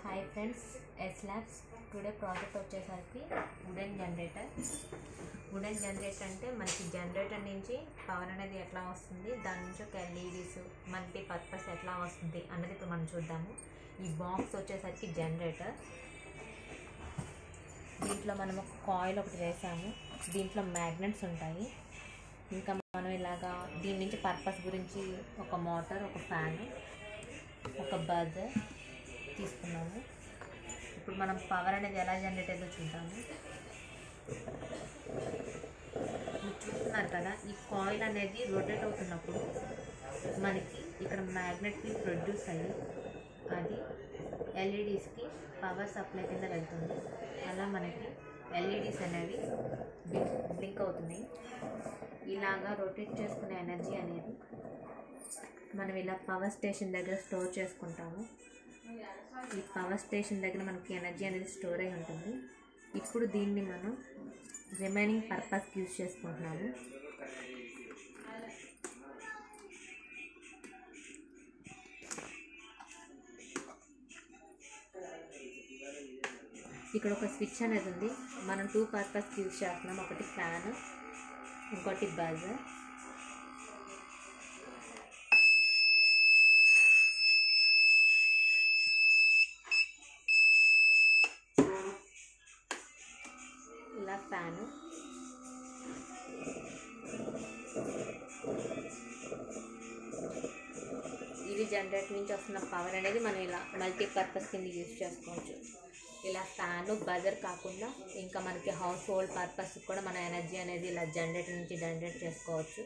hi friends S labs today project వచ్చేసరికి wooden generator wooden generator అంటే మనకి generator నుంచి పవర్ అనేది ఎట్లా వస్తుంది దాని నుంచి ఒక ఎల్ఈడీస్ మల్టీ పర్పస్ ఎట్లా వస్తుంది అన్నది ఇప్పుడు మనం చూద్దాము ఈ బాక్స్ వచ్చేసరికి జనరేటర్ దీంట్లో మనం ఒక కాయిల్ ఒకటి వేసాము దీంట్లో మ్యాగ్నెట్స్ ఉంటాయి ఇంకా మనం ఇలాగా దీని నుంచి పర్పస్ గురించి ఒక మోటార్ ఒక ఫ్యాన్ ఒక బజర్ తీసుకున్నాము ఇప్పుడు మనం పవర్ అనేది ఎలా జనరేట్ అయిందో చూద్దాము మీరు చూస్తున్నారు కదా ఈ కాయిల్ అనేది రొటేట్ అవుతున్నప్పుడు మనకి ఇక్కడ మ్యాగ్నెట్కి ప్రొడ్యూస్ అయ్యి అది ఎల్ఈడీస్కి పవర్ సప్లై కింద వెళ్తుంది అలా మనకి ఎల్ఈడీస్ అనేవి బ్లింక్ అవుతున్నాయి ఇలాగా రొటేట్ చేసుకునే ఎనర్జీ అనేది మనం ఇలా పవర్ స్టేషన్ దగ్గర స్టోర్ చేసుకుంటాము ఈ పవర్ స్టేషన్ దగ్గర మనకి ఎనర్జీ అనేది స్టోర్ అయి ఉంటుంది ఇప్పుడు దీన్ని మనం రిమైనింగ్ పర్పస్కి యూజ్ చేసుకుంటున్నాము ఇక్కడ ఒక స్విచ్ అనేది ఉంది మనం టూ పర్పస్కి యూజ్ చేస్తున్నాం ఒకటి ఫ్యాన్ ఇంకోటి బజర్ ఇలా ఫ్యాను ఇది జనరేటర్ నుంచి వస్తున్న పవర్ అనేది మనం ఇలా మల్టీపర్పస్ కింద యూజ్ చేసుకోవచ్చు ఇలా ఫ్యాను బజర్ కాకుండా ఇంకా మనకి హౌస్ హోల్డ్ పర్పస్ కూడా మన ఎనర్జీ అనేది ఇలా జనరేటర్ నుంచి జనరేట్ చేసుకోవచ్చు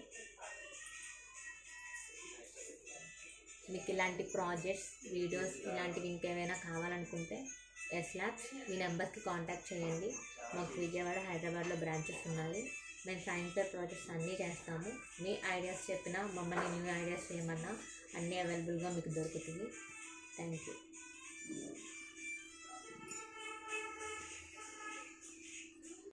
మీకు ఇలాంటి ప్రాజెక్ట్స్ వీడియోస్ ఇలాంటివి ఇంకేమైనా కావాలనుకుంటే ఎస్ ల్యాబ్స్ ఈ నెంబర్కి కాంటాక్ట్ చేయండి మాకు విజయవాడ హైదరాబాద్లో బ్రాంచెస్ ఉన్నాయి మేము సైన్స్ ఫేర్ ప్రాజెక్ట్స్ అన్నీ చేస్తాము మీ ఐడియాస్ చెప్పినా మమ్మల్ని న్యూ ఐడియాస్ చేయమన్నా అన్నీ అవైలబుల్గా మీకు దొరుకుతుంది థ్యాంక్ యూ